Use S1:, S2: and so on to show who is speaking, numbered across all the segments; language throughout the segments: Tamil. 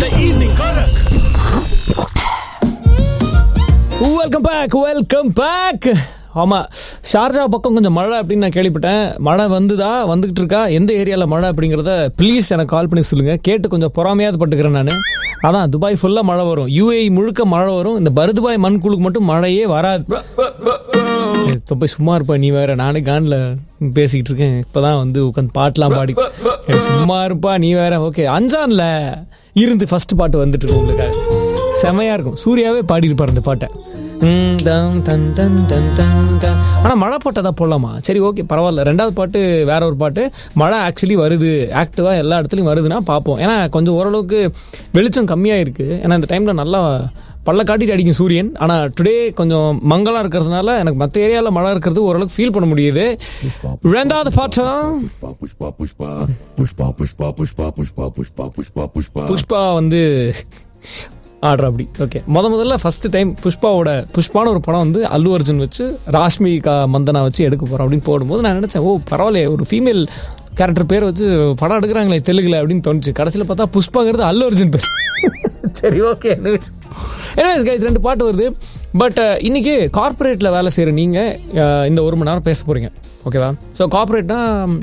S1: The evening Korak.
S2: Welcome back welcome back ஆமாம் ஷார்ஜா பக்கம் கொஞ்சம் மழை அப்படின்னு நான் கேள்விப்பட்டேன் மழை வந்துதா வந்துகிட்டு இருக்கா எந்த ஏரியாவில் மழை அப்படிங்கிறத ப்ளீஸ் எனக்கு கால் பண்ணி சொல்லுங்கள் கேட்டு கொஞ்சம் பொறாமையாவது பட்டுக்கிறேன் நான் அதான் துபாய் ஃபுல்லாக மழை வரும் யூஏஇ முழுக்க மழை வரும் இந்த பருதுபாய் மண்குழுக்கு மட்டும் மழையே வராது ஏய், தொப்பை சும்மா இருப்பா நீ வேற நானே கான்ல பேசிக்கிட்டு இருக்கேன் இப்பதான் வந்து உட்காந்து பாட்டெலாம் பாடி ஏய், சும்மா இருப்பா நீ வேற ஓகே அஞ்சான்ல இருந்து ஃபர்ஸ்ட் பாட்டு வந்துட்டு இருக்கு உங்களுக்காக செமையா இருக்கும் சூர்யாவே பாடியிருப்பார் இந்த பாட்டை ம், தம், தன், தன், தன், தன், தன். ஆனா மழை பாட்டை தான் போடலாமா சரி ஓகே பரவாயில்ல ரெண்டாவது பாட்டு வேற ஒரு பாட்டு மழை ஆக்சுவலி வருது ஆக்டிவா எல்லா இடத்துலையும் வருதுன்னா பார்ப்போம் ஏன்னா கொஞ்சம் ஓரளவுக்கு வெளிச்சம் கம்மியா இருக்கு ஏன்னா இந்த டைம்ல நல்லா பல்ல காட்டிட்டு அடிக்கும் சூரியன் ஆனா டுடே கொஞ்சம் மங்களா இருக்கிறதுனால எனக்கு மற்ற ஏரியாவில் மழை இருக்கிறது ஓரளவுக்கு ஃபீல் பண்ண முடியுது ரெண்டாவது பாட்டம்
S1: Pushpa, pushpa, pushpa, pushpa, pushpa, pushpa, pushpa, pushpa, pushpa.
S2: Pushpa வந்து ஆடுற அப்படி ஓகே முத முதல்ல ஃபர்ஸ்ட் டைம் புஷ்பாவோட புஷ்பான ஒரு படம் வந்து அல்லு அர்ஜுன் வச்சு ராஷ்மிகா மந்தனா வச்சு எடுக்க போகிறோம் அப்படின்னு போடும்போது நான் நினச்சேன் ஓ பரவாயில்லையே ஒரு ஃபீமேல் கேரக்டர் பேர் வச்சு படம் எடுக்கிறாங்களே தெலுங்குல அப்படின்னு தோணுச்சு கடைசியில் பார்த்தா புஷ்பாங்கிறது அல்லு அர்ஜுன் பேர் சரி ஓகே எனிவேஸ் கைஸ் ரெண்டு பாட்டு வருது பட் இன்னைக்கு கார்ப்பரேட்டில் வேலை செய்கிற நீங்கள் இந்த ஒரு மணி நேரம் பேச போகிறீங்க ஓகேவா ஸோ கார்ப்பரேட்னா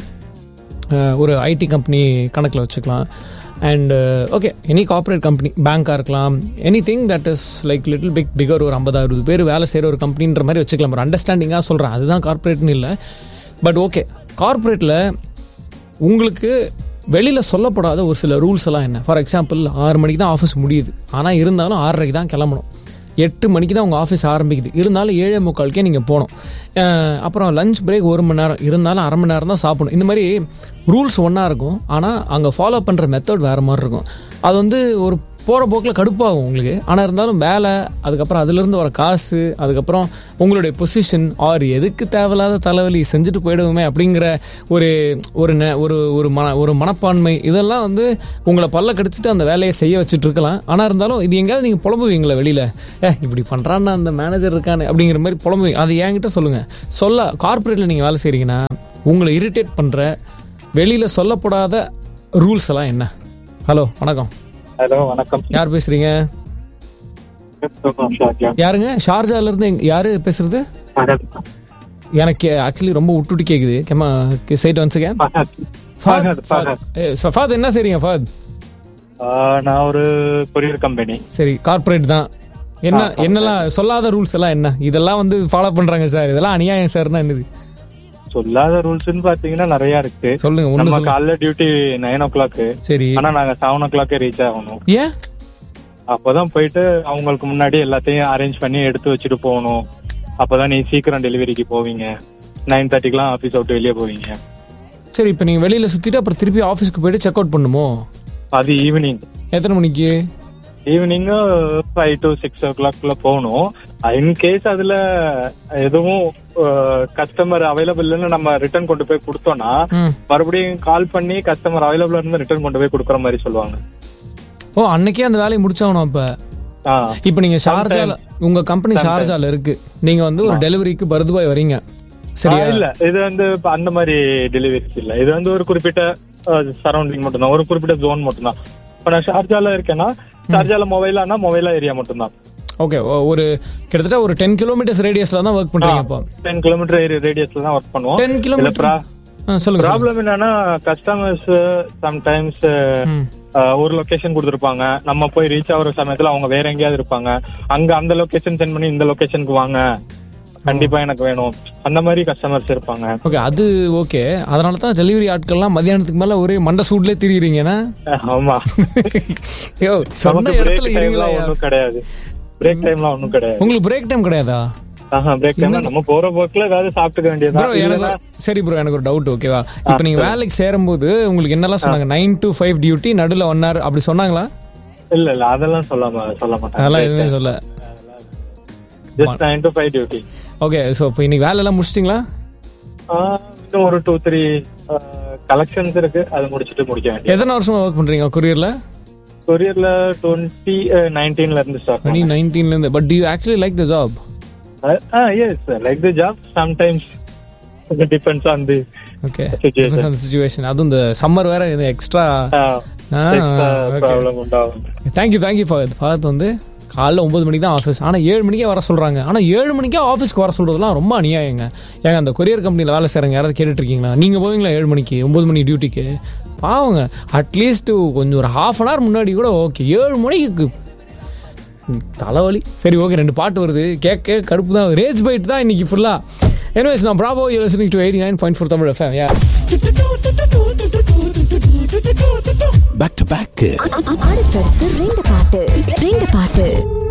S2: அஹ் ஒரு ஐடி கம்பெனி கணக்கில் வச்சுக்கலாம் and okay any corporate company பேங்காக இருக்கலாம் any thing that is like little big figure ஒரு ஐம்பது அறுபது பேர் வேலை செய்கிற ஒரு கம்பெனின்ற மாதிரி வச்சுக்கலாம் ஒரு அண்டர்ஸ்டாண்டிங்காக சொல்கிறேன் அதுதான் கார்ப்பரேட்னு இல்லை பட் ஓகே கார்ப்பரேட்டில் உங்களுக்கு வெளியில் சொல்லப்படாத ஒரு சில ரூல்ஸ் எல்லாம் என்ன ஃபார் எக்ஸாம்பிள் ஆறு மணிக்கு தான் ஆஃபீஸ் முடியுது ஆனால் இருந்தாலும் ஆறரைக்கு தான் கிளம்பணும் எட்டு மணிக்கு தான் உங்கள் ஆஃபீஸ் ஆரம்பிக்குது இருந்தாலும் ஏழே முக்காலுக்கே நீங்கள் போகணும் அஹ் அப்புறம் லஞ்ச் பிரேக் ஒரு மணி நேரம் இருந்தாலும் அரை மணி நேரம் தான் சாப்பிடணும் இந்த மாதிரி ரூல்ஸ் ஒன்றா இருக்கும் ஆனால் அங்கே ஃபாலோ பண்ணுற மெத்தட் வேறு மாதிரி இருக்கும் அது வந்து ஒரு போகிற போக்கில் கடுப்பாகும் உங்களுக்கு ஆனால் இருந்தாலும் வேலை அதுக்கப்புறம் அதுலேருந்து வர காசு அதுக்கப்புறம் உங்களுடைய பொசிஷன் ஆர் எதுக்கு தேவையில்லாத தலைவலி செஞ்சுட்டு போயிடுவோமே அப்படிங்கிற ஒரு ஒரு நெ- ஒரு ஒரு மன ஒரு மனப்பான்மை இதெல்லாம் வந்து உங்களை பல்ல கடிச்சிட்டு அந்த வேலையை செய்ய வச்சுட்டு இருக்கலாம் ஆனால் இருந்தாலும் இது எங்கேயாவது நீங்கள் புலம்புவீங்களா வெளியில் ஏ இப்படி பண்ணுறான்னா அந்த மேனேஜர் இருக்கானே அப்படிங்கிற மாதிரி புலம்புவீங்க அது என்கிட்ட சொல்லுங்கள் சொல்ல கார்ப்பரேட்டில் நீங்கள் வேலை செய்கிறீங்கன்னா உங்களை இரிட்டேட் பண்ணுற வெளியில் சொல்லப்படாத ரூல்ஸ் எல்லாம் என்ன ஹலோ வணக்கம்
S3: ஹலோ வணக்கம்
S2: யார் பேசுறீங்க யாருங்க ஷார்ஜால இருந்து எங்க- யாரு பேசுறது எனக்கு ஆக்சுவலி ரொம்ப விட்டுட்டு கேக்குது கேமா சைட் ஒன்ஸ் அகேன்
S3: ஃபஹத், ஃபஹத்.
S2: ஃபஹத் என்ன செய்றீங்க ஃபஹத்
S3: நான் ஒரு கொரியர் கம்பெனி
S2: சரி கார்ப்பரேட் தான் என்ன என்னெல்லாம் சொல்லாத ரூல்ஸ் எல்லாம் என்ன இதெல்லாம் வந்து ஃபாலோ பண்றாங்க சார் இதெல்லாம் அநியாயம் சார்னா என்னது
S3: சொல்லாத ரூல்ஸ்னு பாத்தீங்கன்னா நிறைய இருக்கு
S2: சொல்லுங்க ஒண்ணு
S3: நம்ம
S2: சொல்லுங்க
S3: காலைல டியூட்டி நைன் ஓ கிளாக்
S2: சரி
S3: ஆனா நாங்க செவன் ஓ கிளாக்கே ரீச் ஆகணும்
S2: ஏன்
S3: அப்பதான் போயிட்டு அவங்களுக்கு முன்னாடி எல்லாத்தையும் அரேஞ்ச் பண்ணி எடுத்து வச்சுட்டு போகணும் அப்பதான் நீ சீக்கிரம் டெலிவரிக்கு போவீங்க நைன் தேர்ட்டிக்கெல்லாம் ஆபீஸ் விட்டு வெளியே போவீங்க
S2: சரி இப்போ நீங்க வெளியில சுத்திட்டு அப்புறம் திருப்பி ஆஃபீஸ்க்கு போயிட்டு செக் அவுட் பண்ணுமோ
S3: அது ஈவினிங்
S2: எத்தனை மணிக்கு
S3: ஈவினிங் ஃபைவ் டு சிக்ஸ் ஓ கிளாக்ல போகணும் இன் கேஸ் அதுல எதுவும் கஸ்டமர் அவைலபிள் இல்லைன்னு நம்ம ரிட்டர்ன் கொண்டு போய் கொடுத்தோம்னா
S2: ம்.
S3: மறுபடியும் கால் பண்ணி கஸ்டமர் அவைலபிள் இருந்து ரிட்டர்ன் கொண்டு போய் கொடுக்குற மாதிரி சொல்லுவாங்க
S2: ஓ அன்னைக்கே அந்த வேலையை முடிச்சாகணும் அப்ப
S3: ஆ,
S2: இப்போ நீங்க ஷார்ஜால உங்க கம்பெனி ஷார்ஜால இருக்கு நீங்க வந்து ஒரு டெலிவரிக்கு பருதுபாய் வரீங்க சரியா
S3: ஆ, இல்ல இது வந்து இப்ப அந்த மாதிரி டெலிவரிஸ் இல்ல இது வந்து ஒரு குறிப்பிட்ட சரௌண்டிங் மட்டும்தான் ஒரு குறிப்பிட்ட ஜோன் மட்டும்தான் இப்ப நான் ஷார்ஜால இருக்கேன்னா ஷார்ஜால மொபைலானா மொபைலா ஏரியா மட்டும்தான்
S2: ஓகே ஒரு கிட்டத்தட்ட ஒரு டென் கிலோமீட்டர்ஸ் ரேடியஸ்ல தான் ஒர்க் பண்றீங்க அப்போ
S3: டென் கிலோமீட்டர் ரேடியஸ்ல தான் ஒர்க் பண்ணுவோம்
S2: டென்
S3: இல்ல
S2: கிலோமீட்டர்
S3: pra-
S2: சொல்லுங்க சொல்லுங்க.
S3: ப்ராப்ளம் என்னன்னா கஸ்டமர்ஸ் சம்டைம்ஸ்
S2: ம்.
S3: ஒரு லொகேஷன் கொடுத்துருப்பாங்க நம்ம போய் ரீச் ஆகுற சமயத்துல அவங்க வேற எங்கேயாவது இருப்பாங்க அங்க அந்த லொகேஷன் சென்ட் பண்ணி இந்த லொகேஷனுக்கு வாங்க கண்டிப்பா எனக்கு வேணும் அந்த மாதிரி கஸ்டமர்ஸ் இருப்பாங்க
S2: ஓகே அது ஓகே அதனால தான் டெலிவரி ஆட்கள்லாம் மதியானத்துக்கு மேல ஒரே மண்டை சூட்லயே திரியுறீங்கன்னா
S3: ஆமா
S2: யோ சொன்ன
S3: நமக்கு
S2: இடத்துல
S3: பிரேக்
S2: இருங்களா
S3: டைம்லாம் ஒண்ணும் கிடையாது பிரேக் டைம்லாம் ஒண்ணும் கிடையாது
S2: உங்களுக்கு பிரேக் டைம் கிடையாதா
S3: ஆஹா பிரேக் டைம்ல நம்ம போற போக்குல ஏதாவது சாப்பிட்டுக்க
S2: ப்ரோ
S3: வேண்டியது
S2: எனக்கு சரி ப்ரோ எனக்கு ஒரு டவுட் ஓகேவா இப்போ நீங்க வேலைக்கு சேரும்போது உங்களுக்கு என்னெல்லாம் சொன்னாங்க நைன் டு ஃபைவ் டியூட்டி நடுல ஒன் ஹவர் அப்படி சொன்னாங்களா
S3: இல்ல இல்ல அதெல்லாம் சொல்லாம சொல்ல மாட்டாங்க
S2: அதெல்லாம் எதுவுமே சொல்ல
S3: just nine to five duty
S2: okay so இப்போ இன்னைக்கு வேலை எல்லாம் முடிச்சிட்டிங்களா
S3: இன்னும் ஒரு டூ த்ரீ கலெக்ஷன்ஸ் இருக்கு அது முடிச்சிட்டு முடிக்க வேண்டியது
S2: எத்தனை வருஷமா ஒர்க் பண்றீங்க கொரியர்ல
S3: கொரியர்ல டுவெண்ட்டி நைன்டீன்ல இருந்து ஸ்டார்ட்
S2: டுவெண்ட்டி நைன்டீன்ல இருந்து but you actually like the job
S3: is like the job sometimes depends on the
S2: okay
S3: Situation.
S2: Situation அதுவும் இந்த சம்மர் வேற இது எக்ஸ்ட்ரா
S3: ப்ராப்ளம் உண்டாகும்
S2: தேங்க்யூ தேங்க்யூ ஃபாத் ஃபாத் வந்து காலைல ஒம்பது மணிக்கு தான் ஆஃபீஸ் ஆனால் ஏழு மணிக்கே வர சொல்கிறாங்க ஆனால் ஏழு மணிக்கே ஆஃபீஸ்க்கு வர சொல்கிறதுலாம் ரொம்ப அநியாயங்க ஏங்க அந்த கொரியர் கம்பெனியில் வேலை செய்கிறவங்க யாராவது கேட்டுட்டு இருக்கீங்களா நீங்கள் போவீங்களா ஏழு மணிக்கு ஒம்பது மணி டியூட்டிக்கு பாவங்க அட்லீஸ்ட் கொஞ்சம் ஒரு ஹாஃப் அன் ஹவர் முன்னாடி கூட ஓகே ஏழு மணிக்கு ம், தலைவலி சரி ஓகே ரெண்டு பாட்டு வருது கேட்க கடுப்பு தான் ரேஜ் பைட் தான் இன்னைக்கு ஃபுல்லாக எனிவேஸ் நான் ப்ராபோ you listening to eighty nine point four Tamil FM yeah
S1: Back to back.
S4: அடுத்தடுத்து ரெண்டு பாட்டு ரெண்டு பாட்டு